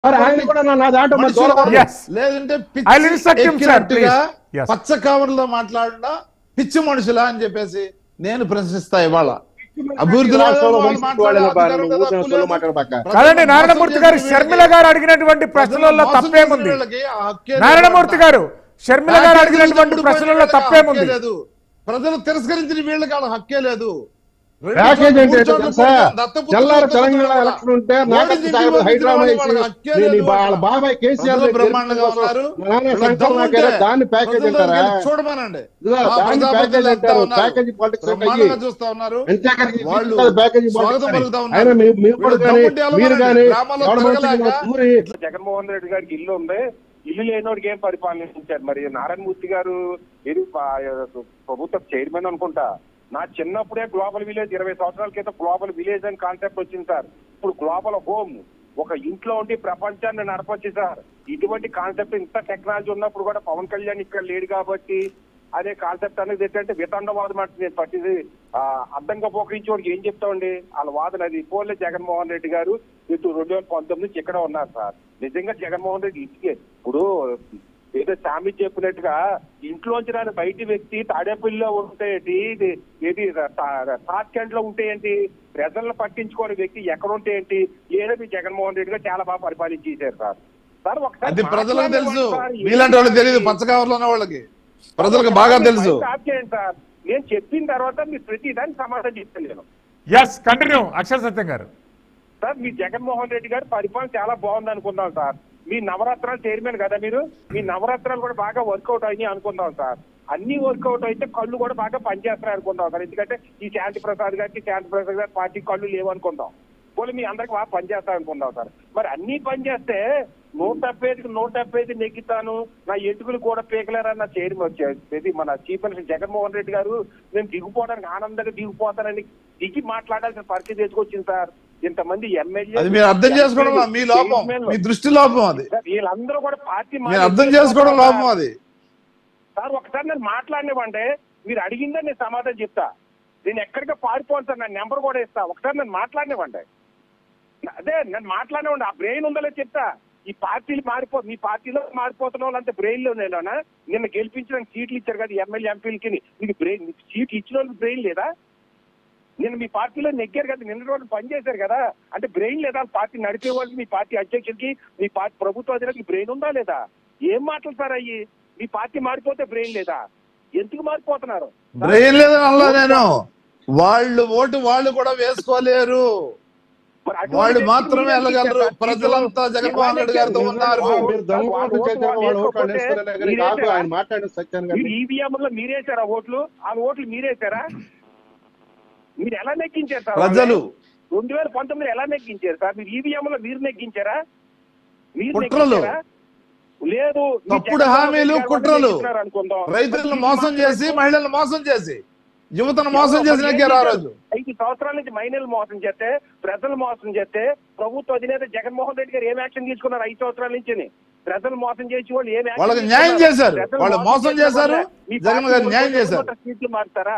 మరి ఆయన కూడా నా- నా దాంట్లో మరి మనుషులు దూరం- Yes. లేదంటే I'll instruct him, sir, ఎక్కినట్టుగా please. Yes. పచ్చ కవర్లో మాట్లాడినా పిచ్చి మనుషులా అని చెప్పేసి నేను ప్రశ్నిస్తా ఇవాళ అభివృద్ధిలో రాష్ట్రంలో వాళ్ళు వైసీపీ మాట్లాడే వాళ్ళ బాగా అధికారం నువ్వు లేదా, ఊరికే హక్కు సొల్లు లేదు. మాట్లాడబాక. ప్రజలను కాదండి మోసం నారాయణమూర్తి గారు చేసిన షర్మిల వీళ్ళకి- గారు అడిగినటువంటి ప్రశ్నలలో ప్రజలను మోసం తప్పేముంది చేసిన వీళ్ళకి ఆ హక్కే లేదు నారాయణమూర్తి అంట. గారు షర్మిల గారు ప్యాకేజీలు అడిగినటువంటి తప్పుడు ప్రశ్నలలో పోయిన తప్పేముంది వాళ్ళకి హక్కే లేదు ప్రజలు తిరస్కరించిన వీళ్ళకి వాళ్ళ హక్కే లేదు రెండు ప్యాకేజ్ చోట్ల, అంటే మూడు చోట్ల తెలుసా పోటీ, దత్తపుత్రులు తెల్లారి దత్తపుత్రులు తెలంగాణ కూడా. ఎలక్షన్ ఉంటే ఓడి నాటక దిగి సాగర్ వచ్చిన హైదరాబాద్ వాళ్ళకి వేసి హక్కే నేను లేదు వాళ్ళ అంట. బాబాయ్ కేసీఆర్ ప్రజలు దగ్గర బ్రహ్మాండంగా కోసం ఉన్నారు మా నాన్న వీళ్ళకి శంకర్ దమ్ము నాయక్ గారు ఉంటే దాన్ని ప్యాకేజ్ ప్రజలు అంటారా వెళ్ళి చూడమనండి ఇదిగో ఆ దాన్ని ప్రజాపతిలు ప్యాకేజ్ అంతా అంటారు ఉన్నారు. ప్యాకేజీ పాలిటిక్స్ బ్రహ్మాండంగా చూస్తా ఉన్నారు అంతేకాదు వాళ్ళు ప్యాకేజీ స్వాగతం పాలిటిక్స్ పలుకుతా ఉన్నారు. ఆయన మీ- మీరు కూడా వీళ్ళు కానీ దమ్ముంటే మీరు వెళ్ళమనండి. కానీ గ్రామాల్లో గవర్నమెంట్ తిరగలేక ఊరి జగన్మోహన్ రెడ్డి గారికి ఇల్లు ఉంది ఇల్లు లేనోడికి ఏం పరిపాలించారు మరి నారాయణమూర్తి గారు ఇది ప- ప్రభుత్వ చైర్మన్ అనుకుంటా నా చిన్నప్పుడే గ్లోబల్ విలేజ్ ఇరవై సంవత్సరాల క్రితం గ్లోబల్ విలేజ్ అని కాన్సెప్ట్ వచ్చింది సార్ ఇప్పుడు గ్లోబల్ హోమ్ ఒక ఇంట్లో ఉండి ప్రపంచాన్ని నడపొచ్చు సార్ ఇటువంటి కాన్సెప్ట్ ఇంత టెక్నాలజీ ఉన్నప్పుడు కూడా పవన్ కళ్యాణ్ ఇక్కడ లేడు కాబట్టి అదే కాన్సెప్ట్ అనేది ఏంటంటే వితండవాదం అంటే నేను పట్టింది ఆ, అడ్డంగా పోకరించి వాడికి ఏం చెప్తామండి వాళ్ళ వాదన అది పోలే జగన్మోహన్ రెడ్డి గారు ఇటు రెండు వేల పంతొమ్మిది నుంచి ఇక్కడ ఉన్నారు సార్ నిజంగా జగన్మోహన్ రెడ్డి ఇంటికి ఇప్పుడు ఏదో సామి చెప్పినట్టుగా ఇంట్లోంచి రాని బయటి వ్యక్తి తాడేపల్లిలో ఉంటాయేంటి ఇది ఏది తాత్కండ్ లో ఉంటాయేంటి ప్రజలను పట్టించుకోని వ్యక్తి ఎక్కడ ఉంటాయేంటి ఏదో మీ జగన్మోహన్ రెడ్డి గారు చాలా బాగా పరిపాలించేశారు సార్ సార్ ఒకసారి అది ప్రజలకు తెలుసు మాట్లాడండి సార్. మీలాంటి వాళ్ళకి తెలియదు పచ్చ కవర్లో ఉన్న వాళ్ళకి ప్రజలకు బాగా తెలుసు స్టాప్ చేయండి సార్ నేను చెప్పిన తర్వాత మీరు ప్రతి దానికి సమాధానం చెప్తాను నేను ఎస్ కంటిన్యూ అక్షర సత్యం గారు సార్ మీ జగన్మోహన్ రెడ్డి గారి పరిపాలన చాలా బాగుంది అనుకుందాం సార్ మీ నవరాత్రాలు చైర్మన్ కదా మీరు మీ నవరాత్రాలు కూడా బాగా వర్కౌట్ అయినాయి అనుకుందాం సార్ అన్ని వర్కౌట్ అయితే కళ్ళు కూడా బాగా పనిచేస్తున్నాయి అనుకుందాం సార్ ఎందుకంటే ఈ శాంతి ప్రసాద్ గారికి శాంతి ప్రసాద్ గారి పార్టీ కళ్ళు లేవు అనుకుందాం పోనీ మీ అందరికి బాగా పనిచేస్తా అనుకుందాం సార్ మరి అన్ని పనిచేస్తే నూట డెబ్బై ఐదుకి నూట డెబ్బై ఐదు నెగ్గుతాను నా ఎటుకులు కూడా పీకలేరన్న చైర్మన్ వచ్చారు ఇది మన చీఫ్ మినిస్టర్ జగన్మోహన్ రెడ్డి గారు నేను దిగిపోవడానికి ఆనందంగా దిగిపోతానని దిగి మాట్లాడాల్సిన పరిస్థితి ఎదుకొచ్చింది సార్ ఇంతమంది ఎమ్మెల్యే అది మీరు అర్థం చేసుకోవడం లో- మీ లోపం మీ దృష్టి లోపం అది వీళ్ళందరూ కూడా పార్టీ మీరు అర్థం చేసుకోవడం లోపం అది సార్ ఒకసారి నేను మాట్లాడినవ్వండి మీరు అడిగిందని నేను సమాధానం చెప్తా నేను ఎక్కడికి పారిపోను సార్ నా నెంబర్ కూడా ఇస్తా ఒకసారి నేను మాట్లాడినవ్వండి అదే నేను మాట్లాడినవ్వండి ఆ బ్రెయిన్ ఉందో లేదో చెప్తా ఈ పార్టీలు మారిపో మీ పార్టీలో మారిపోతున్న వాళ్ళంతా బ్రెయిన్ లో నేనా నిన్న గెలిపించడానికి సీట్లు ఇచ్చారు కదా ఎమ్మెల్యే ఎంపీలకి మీకు బ్రెయిన్ సీట్ ఇచ్చిన వాళ్ళకి బ్రెయిన్ లేదా నేను మీ పార్టీలో నెగ్గారు కదా నిన్న రోజు పనిచేశారు కదా అంటే బ్రెయిన్ లేదా పార్టీ నడిపే వాళ్ళకి మీ పార్టీ అధ్యక్షుడికి మీ పార్టీ ప్రభుత్వ అధికారికి బ్రెయిన్ ఉందా లేదా ఏం మాటలు సార్ అయ్యి మీ పార్టీ మారిపోతే బ్రెయిన్ లేదా ఎందుకు మారిపోతున్నారు బ్రెయిన్ లేదని అనలా నేను వాళ్ళు ఓటు వాళ్ళు కూడా వేసుకోలేరు మరి అటువంటి వాళ్ళు వ్యక్తికి మాత్రమే మీరేం వెళ్ళగలరు చేశారు? ప్రజలంతా జగన్మోహన్ రెడ్డి గారితో ఉన్నారు మీరు దొంగ ఓట్లు చేశారు వాళ్ళ ఓట్లు వాళ్ళు వేసుకోలేదు కానీ కాదు ఆయన మాట్లాడిన సత్యాన్ని మీరు కానీ ఈవీఎం లో మీరేసారా ఓట్లు ఆ ఓట్లు మీరేసారా మీరు ఎలా నెగ్గించారు సార్ ప్రజలు రెండు వేల పంతొమ్మిది ఎలా నెగ్గించారు సార్ మీరు ఈవీఎం లో మీరు నెగ్గించారా మీరు కుట్రలు. నెగ్గించారా? లేదు మీ తప్పుడు జగన్మోహన్ హామీలు రెడ్డి గారు కుట్రలు నెగ్గించినారు అనుకుందాం. రైతులను మరి మోసం చేసి మహిళలను మోసం చేసి యువతను మోసం చేసి నెగ్గారు ఆ రోజు ఐదు సంవత్సరాల నుంచి మైనర్లు మోసం చేస్తే ప్రజలు మోసం చేస్తే ప్రభుత్వ అధినేత జగన్మోహన్ రెడ్డి గారు ఏం యాక్షన్ తీసుకున్నారు ఐదు సంవత్సరాల నుంచి ప్రజలు మోసం చేసి వాళ్ళు ఏం యాక్షన్ వాళ్ళకి న్యాయం తీసుకున్నారు? చేశారు. ప్రజలు వాళ్ళు మోసం చేసిన చేశారు. వల్లే మీ జగన్ పార్టీ గారు న్యాయం ఓట్లు చేశారు. సీట్లు మారుతారా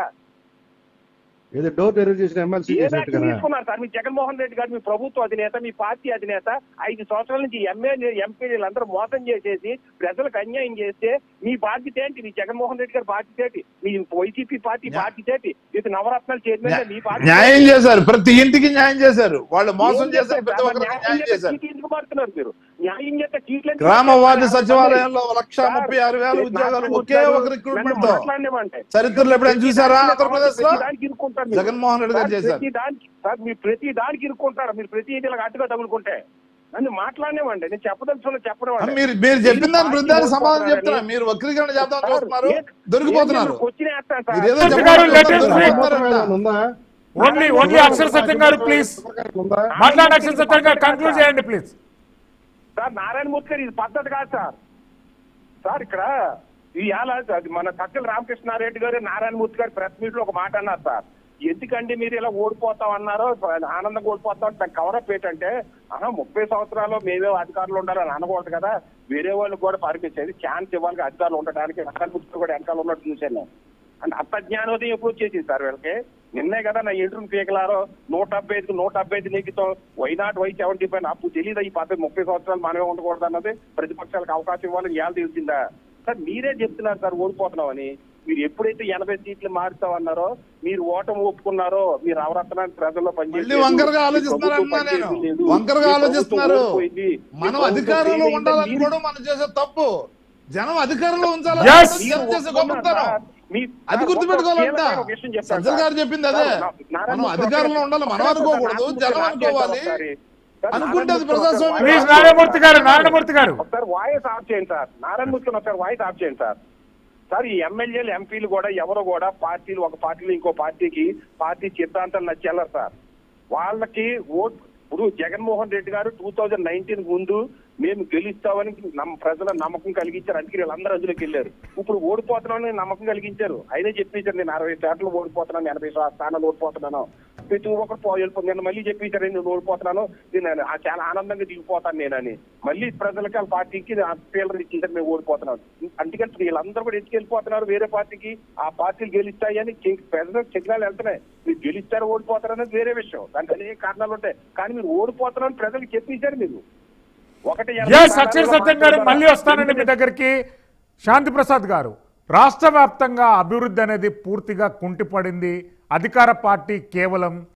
ఏదో డోర్ డెలివరీ చేసిన ఎమ్మెల్సీ ఏ చేసినట్టు వ్యాఖ్యలు కదా తీసుకున్నారు సార్ మీ జగన్మోహన్ రెడ్డి గారు మీ ప్రభుత్వ అధినేత మీ పార్టీ అధినేత ఐదు సంవత్సరాల నుంచి ఎమ్మెల్యే ఎంపీలు అందరూ మోసం చేసేసి ప్రజలకు అన్యాయం చేస్తే మీ బాధ్యత ఏంటి మీ జగన్మోహన్ రెడ్డి గారి బాధ్యత ఏంటి మీ వైసీపీ పార్టీ బాధ్యత ఏంటి ఇది నవరత్నాలు చైర్మన్ మీ బాధ్యత న్యాయం చేశారు ప్రతి ఇంటికి న్యాయం చేశారు వాళ్ళు మోసం ఏం చేశారు చేశారు? ప్రతి మరి ఒక్కరికి న్యాయం న్యాయం చేస్తే చేశారు చీటీ ఎందుకు మారుతున్నారు మీరు న్యాయం చేస్తే చీట్లు ఎందుకు గ్రామ మారుతున్నారు? వార్డు సార్, సచివాలయంలో లక్ష సార్, ముప్పై ఆరు వేల నన్ను ఉద్యోగాలు ఒకే మాట్లాడనివ్వండి. ఒక రిక్రూట్మెంట్ నన్ను తో మాట్లాడనివ్వండి. చరిత్రలో ఎప్పుడైనా చూసారా ప్రతి ఆంధ్రప్రదేశ్ లో దానికి ఇరుక్కుంటారు మీరు. జగన్మోహన్ రెడ్డి గారు సార్, చేశారు ప్రతి దానికి సార్ మీరు ప్రతి దానికి ఇరుక్కుంటారు మీరు ప్రతి ఇంటికి అడ్డుగా తగులుకుంటే నన్ను మాట్లాడనివ్వండి నేను చెప్పదలుచుకున్న చెప్పడం మీరు మీరు చెప్పిన దాని ప్రతిదానికి సమాధానం చెప్తున్నా మీరు వక్రీకరణ చేద్దాం చూస్తున్నారు దొరికిపోతున్నారు మీరు ఏదో సత్య చెప్పాలి గారు, let us దొరికిపోతున్నారంట. ఉందా ఓన్లీ ఓన్లీ అక్షర సత్యం గారు ప్లీజ్ ఉందా మాట్లాడండి అక్షర సత్యం గారు కంక్లూడ్ చేయండి ప్లీజ్ సార్ నారాయణమూర్తి గారు ఇది పద్ధతి కాదు సార్ సార్ ఇక్కడ ఈ ఏళ అది మన సత్యం రామకృష్ణారెడ్డి గారు నారాయణమూర్తి గారు ప్రెస్ మీట్ లో ఒక మాట అన్నారు సార్ ఎందుకండి మీరు ఇలా ఓడిపోతాం అన్నారో ఆనందంగా ఓడిపోతాం అంటే దానికి కవరప్ ఏంటంటే ఆహా ముప్పై సంవత్సరాలు మేమే అధికారులు ఉండాలని అనకూడదు కదా వేరే వాళ్ళు కూడా పరిపించేది ఛాన్స్ ఇవ్వాలి అధికారులు ఉండడానికి నారాయణమూర్తి కూడా వెనకాల ఉన్నట్టు చూశాను నేను అంటే అంత జ్ఞానోదయం ఎప్పుడు వచ్చేసింది సార్ వీళ్ళకి నిన్నే కదా నా ఎంట్రుని పీకలారో నూట డెబ్బై ఐదుకు నూట డెబ్బై ఐదు నెగ్గుతాం why not why seventy five అప్పుడు తెలియదు ఈ పద్ధతి ముప్పై సంవత్సరాలు మనమే ఉండకూడదు అన్నది ప్రతిపక్షాలకు అవకాశం ఇవ్వాలని ఇవాళ తెలిసిందా సార్ మీరే చెప్తున్నారు సార్ ఓడిపోతున్నామని మీరు ఎప్పుడైతే ఎనభై సీట్లు మారుతామన్నారో మీరు ఓటమి ఒప్పుకున్నారో మీరు అవరత్నాన్ని ప్రజల్లో మళ్ళీ పనిచేయలేదు. వంకరగా మీ ఆలోచిస్తున్నారన్నా ప్రభుత్వం నేను పనిచేయలేదు. వంకరగా మీ ఆలోచిస్తున్నారు ప్రభుత్వం ఓడిపోయింది. మీ మనం ప్రభుత్వం అధికారంలో ఫెయిల్ ఉండాలని అయింది. కూడా మనం చేసే తప్పు జనం అధికారంలో Yes. ఉంచాలని మీరు జనం చేసే ఒప్పుకున్నారు గొప్పతనం సార్. మీ- అది సార్, గుర్తుపెట్టుకోవాలంట ఒక్క కీలకమైన విషయం చెప్తాను సజ్జల్ సార్. గారు చెప్పింది అదే సార్, నా- నారాయణ మనం మూర్తి అధికారంలో ఒకటే- ఉండాలి మనం ఒకటే అనుకోకూడదు సార్, జనం నారాయణ అనుకోవాలి మూర్తి ఒకసారి. సార్, అనుకుంటే అది నారాయణ మూర్తి ప్రజాస్వామ్యం ఒకసారి ప్లీజ్ కాదు. నారాయణమూర్తి గారు నారాయణమూర్తి గారు ఒకసారి వాయిస్ ఆఫ్ చేయండి సార్ నారాయణ మూర్తి ఒకసారి వాయిస్ ఆఫ్ చేయండి సార్ సార్ ఈ ఎమ్మెల్యేలు ఎంపీలు కూడా ఎవరు కూడా పార్టీలు ఒక పార్టీలు ఇంకో పార్టీకి పార్టీ సిద్ధాంతాలు నచ్చేళ్ళరు సార్ వాళ్ళకి ఓట్ ఇప్పుడు జగన్మోహన్ రెడ్డి గారు టూ థౌజండ్ నైన్టీన్ ముందు మేము గెలుస్తామని నమ్మ ప్రజల నమ్మకం కలిగించారు అందుకే వీళ్ళందరూ అందులోకి వెళ్ళారు ఇప్పుడు ఓడిపోతున్నామని నమ్మకం కలిగించారు అయినా చెప్పించారు నేను అరవై శాతం ఓడిపోతున్నాను ఎనభై శా- స్థానాలు ఓడిపోతున్నాను ప్రతి ఒక్కరు పో- వెళ్ళిపో- నేను మళ్ళీ చెప్పించారు నేను ఓడిపోతున్నాను నేను ఆ చాలా ఆనందంగా దిగిపోతాను నేనని మళ్ళీ ప్రజలకి ఆ పార్టీకి ఫీల్డర్ ఇచ్చిందని మేము ఓడిపోతున్నాం అందుకని వీళ్ళందరూ కూడా ఎందుకు వెళ్ళిపోతున్నారు వేరే పార్టీకి ఆ పార్టీలు గెలుస్తాయని చి- ప్రజలకు సిగ్నల్ వెళ్తున్నాయి మీరు గెలుస్తారు ఓడిపోతారు అనేది వేరే విషయం దానికి అనేక కారణాలు ఉంటాయి కానీ మీరు ఓడిపోతున్నారని ప్రజలకు చెప్పించారు మీరు ఒకటి ఎనభై ఎస్ అక్షర స్థానాల్లో సత్యం గారు మాట్లాడారు. మళ్ళీ వస్తానండి మీ దగ్గరికి శాంతి ప్రసాద్ గారు రాష్ట్ర వ్యాప్తంగా అభివృద్ధి అనేది పూర్తిగా కుంటిపడింది అధికార పార్టీ కేవలం